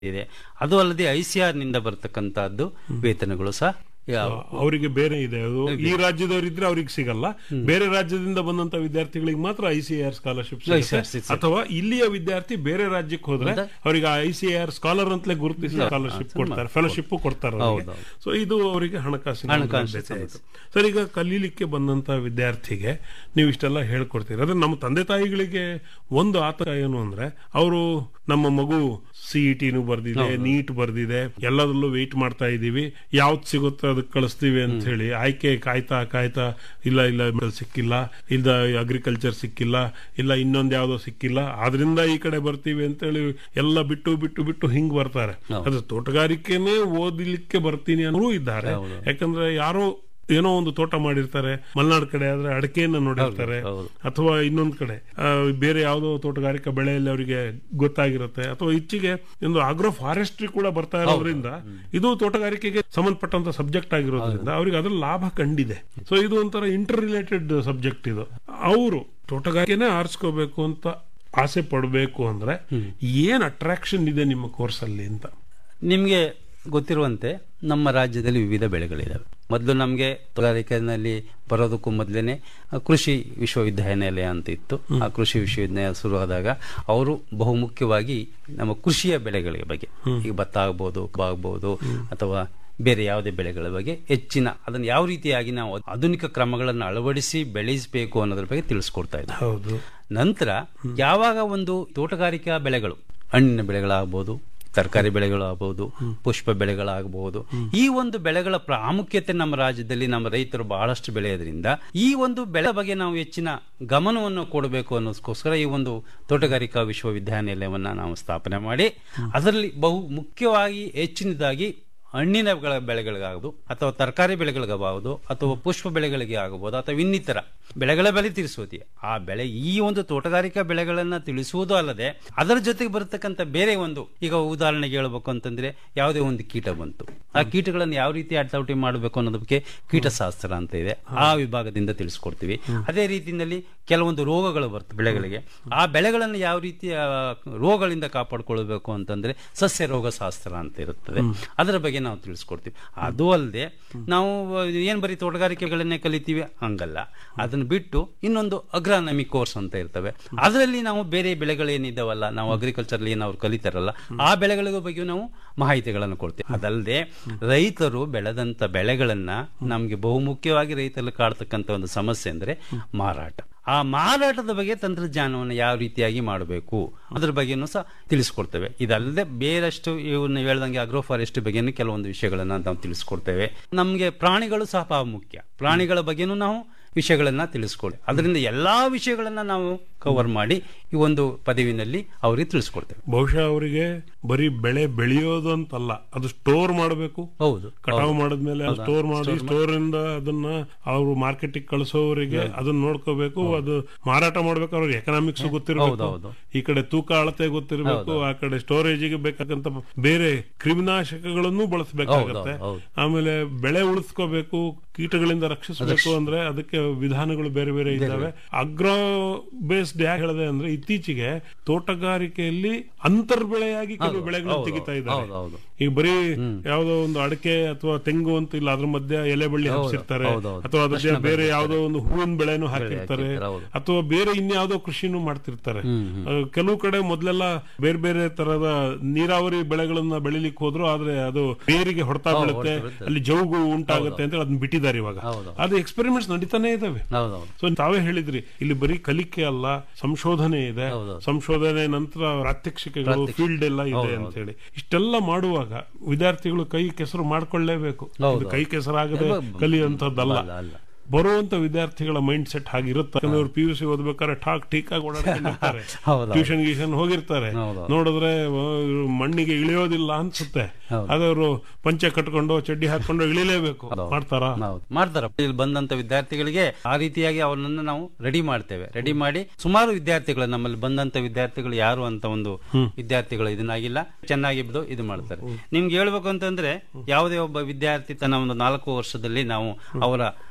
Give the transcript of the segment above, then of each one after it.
ಇದೆ ಅದು ಅಲ್ಲದೆ ಐ ಸಿ ಆರ್ ನಿಂದ ಬರ್ತಕ್ಕಂತಹದ್ದು ವೇತನಗಳು ಸಹ ಯಾವ- ಅವರಿಗೆ ಬೇರೆ ಇದೆ ಅದು ಈ ರಾಜ್ಯದವರಿದ್ರೆ ಅವ್ರಿಗೆ ಸಿಗಲ್ಲ ಬೇರೆ ರಾಜ್ಯದಿಂದ ಬಂದಂತ ವಿದ್ಯಾರ್ಥಿಗಳಿಗೆ ಮಾತ್ರ I C R scholarship ICAR ಸಿಗುತ್ತೆ. ಅಥವಾ ಇಲ್ಲಿಯ ವಿದ್ಯಾರ್ಥಿ ಬೇರೆ ರಾಜ್ಯಕ್ಕೆ ಹೋದ್ರೆ ಅವರಿಗೆ ಐ ಸಿ ಆರ್ ಸ್ಕಾಲರ್ ಅಂತಲೇ ಗುರುತಿಸಿ ಸ್ಕಾಲರ್ಶಿಪ್ ಕೊಡ್ತಾರೆ ಫೆಲೋಶಿಪ್ ಕೊಡ್ತಾರೆ ಹೌದು, ಸೊ ಇದು ಅವರಿಗೆ ಹಣಕಾಸಿನ ಹಣಕಾಸಿನ ಲಭ್ಯತೆ ಆಯ್ತು. ಸರ್ ಈಗ ಕಲೀಲಿಕ್ಕೆ ಬಂದಂತ ವಿದ್ಯಾರ್ಥಿಗೆ ನೀವು ಇಷ್ಟೆಲ್ಲ ಹೇಳ್ಕೊಡ್ತೀರಿ ಅದ್ರೆ ನಮ್ಮ ತಂದೆ ತಾಯಿಗಳಿಗೆ ಒಂದು ಆತಂಕ ಏನು ಅಂದ್ರೆ ಅವರು ನಮ್ಮ ಮಗು ಸಿಇಟಿನೂ ಬರ್ದಿದೆ ನೀಟ್ ಬರ್ದಿದೆ ಎಲ್ಲದರಲ್ಲೂ ವೆಯ್ಟ್ ಮಾಡ್ತಾ ಇದೀವಿ ಯಾವ್ದು ಸಿಗುತ್ತೋ ಅದಕ್ಕೆ ಕಳಿಸ್ತೀವಿ ಅಂತ ಹೇಳಿ ಆಯ್ಕೆ ಕಾಯ್ತಾ ಕಾಯ್ತಾ ಇಲ್ಲ ಇಲ್ಲ medical ಸಿಕ್ಕಿಲ್ಲ ಇಲ್ಲ ಅಗ್ರಿಕಲ್ಚರ್ ಸಿಕ್ಕಿಲ್ಲ ಇಲ್ಲ ಇನ್ನೊಂದ್ ಯಾವ್ದೋ ಸಿಕ್ಕಿಲ್ಲ ಆದ್ರಿಂದ ಈ ಕಡೆ ಬರ್ತೀವಿ ಅಂತೇಳಿ ಎಲ್ಲ ಬಿಟ್ಟು ಬಿಟ್ಟು ಬಿಟ್ಟು ಹಿಂಗ್ ಬರ್ತಾರೆ ಅದು ತೋಟಗಾರಿಕೆನೇ ಓದಲಿಕ್ಕೆ ಬರ್ತೀನಿ ಅನ್ನೋರು ಇದ್ದಾರೆ ಯಾಕಂದ್ರೆ ಯಾರೋ ಏನೋ ಒಂದು ತೋಟ ಮಾಡಿರ್ತಾರೆ ಮಲೆನಾಡ್ ಕಡೆ ಆದ್ರೆ ಅಡಕೆಯನ್ನ ನೋಡಿರ್ತಾರೆ ಹೌದು. ಅಥವಾ ಇನ್ನೊಂದ್ ಕಡೆ ಆ, ಬೇರೆ ಯಾವುದೋ ತೋಟಗಾರಿಕಾ ಬೆಳೆಯಲ್ಲಿ ಅವರಿಗೆ ಗೊತ್ತಾಗಿರುತ್ತೆ ಅಥವಾ ಇಚ್ಚಿಗೆ ಒಂದು ಆಗ್ರೋ ಫಾರೆಸ್ಟ್ರಿ ಕೂಡ ಬರ್ತಾ ಇರೋದ್ರಿಂದ ಇದು ತೋಟಗಾರಿಕೆಗೆ ಸಂಬಂಧಪಟ್ಟಂತ ಸಬ್ಜೆಕ್ಟ್ ಆಗಿರೋದ್ರಿಂದ ಅವ್ರಿಗೆ ಅದ್ರ ಲಾಭ ಕಂಡಿದೆ ಸೊ ಇದು ಒಂಥರ ಇಂಟರ್ ರಿಲೇಟೆಡ್ ಸಬ್ಜೆಕ್ಟ್ ಇದು ಅವರು ತೋಟಗಾರಿಕೆನೇ ಆರಿಸ್ಕೋಬೇಕು ಅಂತ ಆಸೆ ಪಡಬೇಕು ಅಂದ್ರೆ ಏನ್ ಅಟ್ರಾಕ್ಷನ್ ಇದೆ ನಿಮ್ಮ ಕೋರ್ಸ್ ಅಲ್ಲಿ ಅಂತ ನಿಮಗೆ ಗೊತ್ತಿರುವಂತೆ ನಮ್ಮ ರಾಜ್ಯದಲ್ಲಿ ವಿವಿಧ ಬೆಳೆಗಳಿದ್ದಾವೆ ಮೊದಲು ನಮಗೆ ತೋಟಗಾರಿಕೆಯಲ್ಲಿ ಬರೋದಕ್ಕೂ ಮೊದಲೇನೆ ಕೃಷಿ ವಿಶ್ವವಿದ್ಯಾನಿಲಯ ಅಂತ ಇತ್ತು ಆ ಕೃಷಿ ವಿಶ್ವವಿದ್ಯಾಲಯ ಶುರುವಾದಾಗ ಅವರು ಬಹುಮುಖ್ಯವಾಗಿ ನಮ್ಮ ಕೃಷಿಯ ಬೆಳೆಗಳ ಬಗ್ಗೆ ಈಗ ಭತ್ತ ಆಗ್ಬೋದು ಕಬ್ಬು ಆಗ್ಬೋದು ಅಥವಾ ಬೇರೆ ಯಾವುದೇ ಬೆಳೆಗಳ ಬಗ್ಗೆ ಹೆಚ್ಚಿನ ಅದನ್ನು ಯಾವ ರೀತಿಯಾಗಿ ನಾವು ಆಧುನಿಕ ಕ್ರಮಗಳನ್ನು ಅಳವಡಿಸಿ ಬೆಳೆಸಬೇಕು ಅನ್ನೋದ್ರ ಬಗ್ಗೆ ತಿಳಿಸ್ಕೊಡ್ತಾ ಇದ್ದಾರೆ ಹೌದು ನಂತರ ಯಾವಾಗ ಒಂದು ತೋಟಗಾರಿಕಾ ಬೆಳೆಗಳು ಹಣ್ಣಿನ ಬೆಳೆಗಳಾಗಬಹುದು ತರಕಾರಿ ಬೆಳೆಗಳಾಗಬಹುದು ಪುಷ್ಪ ಬೆಳೆಗಳಾಗಬಹುದು ಈ ಒಂದು ಬೆಳೆಗಳ ಪ್ರಾಮುಖ್ಯತೆ ನಮ್ಮ ರಾಜ್ಯದಲ್ಲಿ ನಮ್ಮ ರೈತರು ಬಹಳಷ್ಟು ಬೆಳೆಯೋದ್ರಿಂದ ಈ ಒಂದು ಬೆಳೆ ಬಗ್ಗೆ ನಾವು ಹೆಚ್ಚಿನ ಗಮನವನ್ನು ಕೊಡಬೇಕು ಅನ್ನೋದಕ್ಕೋಸ್ಕರ ಈ ಒಂದು ತೋಟಗಾರಿಕಾ ವಿಶ್ವವಿದ್ಯಾನಿಲಯವನ್ನ ನಾವು ಸ್ಥಾಪನೆ ಮಾಡಿ ಅದರಲ್ಲಿ ಬಹು ಮುಖ್ಯವಾಗಿ ಹೆಚ್ಚಿನದಾಗಿ ಹಣ್ಣಿನ ಬೆಳೆ- ಬೆಳೆಗಳಿಗಾಗಬಹುದು ಅಥವಾ ತರಕಾರಿ ಬೆಳೆಗಳಿಗಾಗಬಹುದು ಅಥವಾ ಪುಷ್ಪ ಬೆಳೆಗಳಿಗೆ ಆಗಬಹುದು ಅಥವಾ ಇನ್ನಿತರ ಬೆಳೆಗಳ ಬೆಲೆ ತಿಳಿಸುವುದೇ ಆ ಬೆಳೆ ಈ ಒಂದು ತೋಟಗಾರಿಕಾ ಬೆಳೆಗಳನ್ನ ತಿಳಿಸುವುದು ಅಲ್ಲದೆ ಅದರ ಜೊತೆಗೆ ಬರತಕ್ಕಂತ ಬೇರೆ ಒಂದು ಈಗ ಉದಾಹರಣೆಗೆ ಹೇಳ್ಬೇಕು ಅಂತಂದ್ರೆ ಯಾವುದೇ ಒಂದು ಕೀಟ ಬಂತು ಆ ಕೀಟಗಳನ್ನು ಯಾವ ರೀತಿ ಹತೋಟಿ ಮಾಡಬೇಕು ಅನ್ನೋದ್ರ ಬಗ್ಗೆ ಕೀಟಶಾಸ್ತ್ರ ಅಂತ ಇದೆ ಆ ವಿಭಾಗದಿಂದ ತಿಳಿಸ್ಕೊಡ್ತೀವಿ ಅದೇ ರೀತಿಯಲ್ಲಿ ಕೆಲವೊಂದು ರೋಗಗಳು ಬರ್ತವೆ ಬೆಳೆಗಳಿಗೆ ಆ ಬೆಳೆಗಳನ್ನು ಯಾವ ರೀತಿ ಆ, ರೋಗಗಳಿಂದ ಕಾಪಾಡ್ಕೊಳ್ಬೇಕು ಅಂತಂದ್ರೆ ಸಸ್ಯ ರೋಗ ಶಾಸ್ತ್ರ ಅಂತ ಇರುತ್ತದೆ ಅದರ ಬಗ್ಗೆ ನಾವು ತಿಳಿಸ್ಕೊಡ್ತೀವಿ ಅದು ಅಲ್ಲದೆ ನಾವು ಏನ್ ಬರೀ ತೋಟಗಾರಿಕೆಗಳನ್ನೇ ಕಲಿತೀವಿ ಹಂಗಲ್ಲ ಅದನ್ನ ಬಿಟ್ಟು ಇನ್ನೊಂದು ಅಗ್ರಾನಮಿ ಕೋರ್ಸ್ ಅಂತ ಇರ್ತವೆ ಅದರಲ್ಲಿ ನಾವು ಬೇರೆ ಬೆಳೆಗಳೇನಿದಾವಲ್ಲ ನಾವು ಅಗ್ರಿಕಲ್ಚರ್ ಏನು ಅವ್ರು ಕಲಿತಾರಲ್ಲ ಆ ಬೆಳೆಗಳ ಬಗ್ಗೆ ನಾವು ಮಾಹಿತಿಗಳನ್ನು ಕೊಡ್ತೀವಿ ಅದಲ್ಲದೆ ರೈತರು ಬೆಳೆದಂತ ಬೆಳೆಗಳನ್ನ ನಮ್ಗೆ ಬಹುಮುಖ್ಯವಾಗಿ ರೈತರಲ್ಲಿ ಕಾಡ್ತಕ್ಕಂತ ಒಂದು ಸಮಸ್ಯೆ ಅಂದ್ರೆ ಮಾರಾಟ ಆ ಮಾರಾಟದ ಬಗ್ಗೆ ತಂತ್ರಜ್ಞಾನವನ್ನು ಯಾವ ರೀತಿಯಾಗಿ ಮಾಡಬೇಕು ಅದ್ರ ಬಗ್ಗೆನೂ ಸಹ ತಿಳಿಸ್ಕೊಡ್ತೇವೆ ಇದಲ್ಲದೆ ಬೇರಷ್ಟು ಇವು ನೀವು ಹೇಳ್ದಂಗೆ ಅಗ್ರೋ ಫಾರೆಸ್ಟ್ ಬಗ್ಗೆನೂ ಕೆಲವೊಂದು ವಿಷಯಗಳನ್ನ ನಾವು ತಿಳಿಸ್ಕೊಡ್ತೇವೆ ನಮಗೆ ಪ್ರಾಣಿಗಳು ಸಹ ಬಹಳ ಮುಖ್ಯ ಪ್ರಾಣಿಗಳ ಬಗ್ಗೆನೂ ನಾವು ವಿಷಯಗಳನ್ನ ತಿಳಿಸ್ಕೊಡಿ ಅದರಿಂದ ಎಲ್ಲಾ ವಿಷಯಗಳನ್ನ ನಾವು ಕವರ್ ಮಾಡಿ ಈ ಒಂದು ಪದವಿನಲ್ಲಿ ಅವರಿಗೆ ತಿಳಿಸ್ಕೊಡ್ತೇವೆ ಬಹುಶಃ ಅವರಿಗೆ ಬರೀ ಬೆಳೆ ಬೆಳೆಯೋದು ಅಂತಲ್ಲ ಅದು ಸ್ಟೋರ್ ಮಾಡಬೇಕು ಹೌದು ಕಟಾವು ಮಾಡಿದ್ಮೇಲೆ ಸ್ಟೋರ್ ಮಾಡಿ ಸ್ಟೋರ್ ಇಂದ ಅದನ್ನ ಅವರು ಮಾರ್ಕೆಟಿಗೆ ಕಳಿಸೋವರಿಗೆ ಅದನ್ನ ನೋಡ್ಕೋಬೇಕು ಅದು ಮಾರಾಟ ಮಾಡ್ಬೇಕು ಅವ್ರಿಗೆ ಎಕನಾಮಿಕ್ಸ್ ಗೊತ್ತಿರಬೇಕು ಹೌದು. ಈ ಕಡೆ ತೂಕ ಅಳತೆ ಗೊತ್ತಿರಬೇಕು ಆ ಕಡೆ ಸ್ಟೋರೇಜಿಗೆ ಬೇಕಾಗಂತ ಬೇರೆ ಕ್ರಿಮಿನಾಶಕಗಳನ್ನು ಬಳಸಬೇಕಾಗತ್ತೆ ಹೌದು, ಹೌದು. ಆಮೇಲೆ ಬೆಳೆ ಉಳಿಸ್ಕೋಬೇಕು ಕೀಟಗಳಿಂದ ರಕ್ಷಿಸಬೇಕು ಅಂದ್ರೆ ಅದಕ್ಕೆ ವಿಧಾನಗಳು ಬೇರೆ ಬೇರೆ ಇದ್ದಾವೆ ಅಗ್ರೋ ಬೇಸ್ಡ್ ಯಾಕೆ ಹೇಳಿದೆ ಅಂದ್ರೆ ಇತ್ತೀಚೆಗೆ ತೋಟಗಾರಿಕೆಯಲ್ಲಿ ಅಂತರ್ಬೆಳೆಯಾಗಿ ಕೆಲವು ಬೆಳೆಗಳನ್ನು ತೆಗಿತಾ ಇದ್ದಾರೆ ಹೌದು ಹೌದು ಈಗ ಬರೀ ಯಾವ್ದೋ ಒಂದು ಅಡಕೆ ಅಥವಾ ತೆಂಗು ಅಂತ ಇಲ್ಲ ಅದ್ರ ಮಧ್ಯೆ ಎಲೆ ಬಳ್ಳಿ ಹಬ್ಸಿರ್ತಾರೆ ಹೌದು, ಹೌದು. ಅಥವಾ ಅದ್ರ ಬೇರೆ ಯಾವ್ದೋ ಒಂದು ಹೂವಿನ ಬೆಳೆನೂ ಹಾಕಿರ್ತಾರೆ ಹಾಕಿರ್ತಾರೆ, ಹೌದು. ಅಥವಾ ಬೇರೆ ಇನ್ಯಾವುದೋ ಕೃಷಿನೂ ಮಾಡ್ತಿರ್ತಾರೆ ಆ, ಕೆಲವು ಕಡೆ ಮೊದ್ಲೆಲ್ಲ ಬೇರೆ ಬೇರೆ ತರದ ನೀರಾವರಿ ಬೆಳೆಗಳನ್ನ ಬೆಳಿಲಿಕ್ಕೆ ಹೋದ್ರು ಆದ್ರೆ ಅದು ಬೇರಿಗೆ ಹೊಡೆತ ಬೀಳುತ್ತೆ ಅಲ್ಲಿ ಜೌಗು ಉಂಟಾಗುತ್ತೆ ಅಂತ ಅದನ್ನ ಬಿಟ್ಟಿದ್ದಾರೆ ಇವಾಗ ಹೌದು. ಅದು ಎಕ್ಸ್ಪೆರಿಮೆಂಟ್ಸ್ ನಡೀತಾನೆ ಇದಾವೆ ಹೌದು ಹೌದು ಸೊ ತಾವೇ ಹೇಳಿದ್ರಿ ಇಲ್ಲಿ ಬರೀ ಕಲಿಕೆ ಅಲ್ಲ ಸಂಶೋಧನೆ ಇದೆ ಹೌದು. ಸಂಶೋಧನೆ ನಂತರ ಪ್ರಾತ್ಯಕ್ಷಿಕೆಗಳು ಫೀಲ್ಡ್ ಎಲ್ಲ ಇದೆ ಅಂತ ಹೇಳಿ ಇಷ್ಟೆಲ್ಲ ಮಾಡುವಾಗ ವಿದ್ಯಾರ್ಥಿಗಳು ಕೈ ಕೆಸರು ಮಾಡ್ಕೊಳ್ಳೇಬೇಕು ಇದು ಕೈ ಕೆಸರಾಗದೆ ಕಲಿಯುವಂತದ್ದಲ್ಲ ಅಲ್ಲ ಅಲ್ಲ ಬರುವಂತ ವಿದ್ಯಾರ್ಥಿಗಳ ಮೈಂಡ್ ಸೆಟ್ ಹಾಗಿರುತ್ತೆ ಯಾಕಂದ್ರೆ ಅವ್ರು ಪಿ ಯು ಸಿ ಓದ್ಬೇಕಾದ್ರೆ ಠಾಕ್ ಠೀಕ್ ಆಗಿ ಓಡಾಡ್ಕೊಂಡಿರ್ತಾರೆ ಹೌದು. ಟ್ಯೂಷನ್ ಗೀಷನ್ ಹೋಗಿರ್ತಾರೆ ಹೌದು. ನೋಡಿದ್ರೆ ಆ, ಇವ್ರು ಮಣ್ಣಿಗೆ ಇಳಿಯೋದಿಲ್ಲ ಅನ್ಸುತ್ತೆ ಹೌದು. ಅದವರು ಪಂಚೆ ಕಟ್ಕೊಂಡು ಚಡ್ಡಿ ಹಾಕೊಂಡು ಇಳಿಲೇಬೇಕು ಮಾಡ್ತಾರಾ ಹೌದು ಮಾಡ್ತಾರ ಇಲ್ಲಿ ಬಂದಂತ ವಿದ್ಯಾರ್ಥಿಗಳಿಗೆ ಆ ರೀತಿಯಾಗಿ ಅವರನ್ನ ನಾವು ರೆಡಿ ಮಾಡ್ತೇವೆ ರೆಡಿ ಮಾಡಿ ಸುಮಾರು ವಿದ್ಯಾರ್ಥಿಗಳು ನಮ್ಮಲ್ಲಿ ಬಂದಂತ ವಿದ್ಯಾರ್ಥಿಗಳು ಯಾರು ಅಂತ ಒಂದು ವಿದ್ಯಾರ್ಥಿಗಳು ಇದನ್ನಾಗಿಲ್ಲ ಚೆನ್ನಾಗಿ ಬಿದ್ದು ಇದು ಮಾಡ್ತಾರೆ ನಿಮ್ಗೆ ಹೇಳ್ಬೇಕು ಅಂತಂದ್ರೆ ಯಾವುದೇ ಒಬ್ಬ ವಿದ್ಯಾರ್ಥಿ ತನ್ನ ಒಂದು ನಾಲ್ಕು ವರ್ಷದಲ್ಲಿ ನಾವು ಅವರ ತೆಗೆದುಕೊಳ್ಳುವಂತ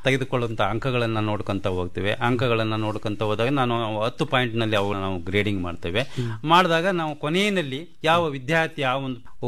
ಬರುವಂತ ಅಂಕಗಳನ್ನ ನೋಡ್ಕೊಂತ ಹೋಗ್ತೇವೆ ಅಂಕಗಳನ್ನ ನೋಡ್ಕೊಂತ ಹೋದಾಗ ನಾನು ಹತ್ತು ಪಾಯಿಂಟ್ ನಲ್ಲಿ ಅವು ನಾವು ಗ್ರೇಡಿಂಗ್ ಮಾಡ್ತೇವೆ ಮಾಡಿದಾಗ ನಾವು ಕೊನೆಯಲ್ಲಿ ಯಾವ ವಿದ್ಯಾರ್ಥಿ ಯಾವ ಒಂದು